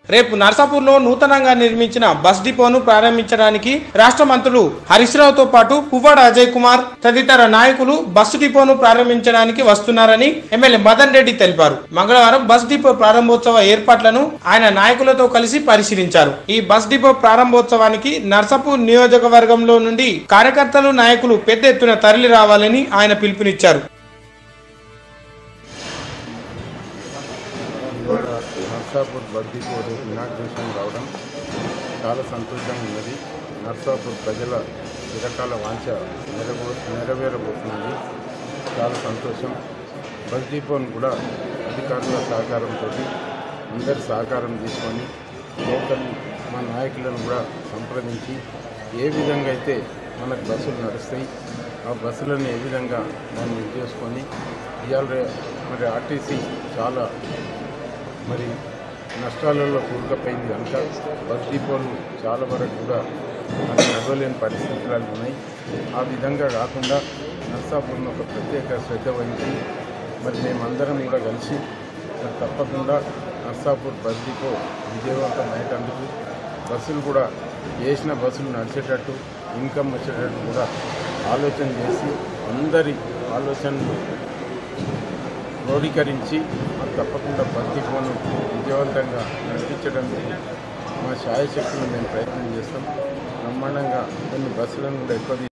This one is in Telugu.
రేపు నర్సాపూర్లో నూతనంగా నిర్మించిన బస్ డిపోను ప్రారంభించడానికి రాష్ట్ర మంత్రులు హరీష్ రావుతో పాటు పువ్వాడ అజయ్ కుమార్ తదితర నాయకులు బస్సు డిపోను ప్రారంభించడానికి వస్తున్నారని ఎమ్మెల్యే మదన్ రెడ్డి తెలిపారు మంగళవారం బస్ డిపో ప్రారంభోత్సవ ఏర్పాట్లను ఆయన నాయకులతో కలిసి పరిశీలించారు ఈ బస్ డిపో ప్రారంభోత్సవానికి నర్సాపూర్ నియోజకవర్గంలో నుండి కార్యకర్తలు నాయకులు పెద్ద ఎత్తున తరలి రావాలని ఆయన పిలుపునిచ్చారు ఇవాళ నర్సాపూర్ బద్దీకి రేపు ఇనాగ్రేషన్ రావడం చాలా సంతోషంగా ఉన్నది నర్సాపూర్ ప్రజల చిరకాల వాంఛ నెరవే నెరవేరబోతున్నది చాలా సంతోషం బస్ డిపోను కూడా అధికారుల సహకారంతో అందరి సహకారం తీసుకొని లోకల్ మా నాయకులను కూడా సంప్రదించి ఏ విధంగా అయితే మనకు బస్సులు నడుస్తాయి ఆ బస్సులను ఏ విధంగా మనం ఇది చేసుకొని ఇవాళ రే- మరి ఆర్టీసీ చాలా మరి నష్టాలలో కూరుకుపోయింది కనుక బస్ డిపోలు చాలా వరకు కూడా మరి నడవలేని పరిస్థితులు ఉన్నాయి ఆ విధంగా కాకుండా నర్సాపూర్ను ఒక ప్రత్యేక శ్రద్ధ వహించి మరి మేమందరం కూడా కలిసి మరి తప్పకుండా నర్సాపూర్ బస్ డిపో విజయవంతం అయ్యేటందుకు బస్సులు కూడా వేసిన బస్సులు నడిచేటట్టు ఇన్కమ్ వచ్చేటట్టు కూడా ఆలోచన చేసి అందరి ఆలోచనలు క్రోడీకరించి మరి తప్పకుండా భక్తి ఫోను విజయవంతంగా నడిపించడానికి మా శాయశక్తులు మేము ప్రయత్నం చేస్తాం బ్రహ్మాండంగా కొన్ని బస్సులను కూడా ఎక్కువ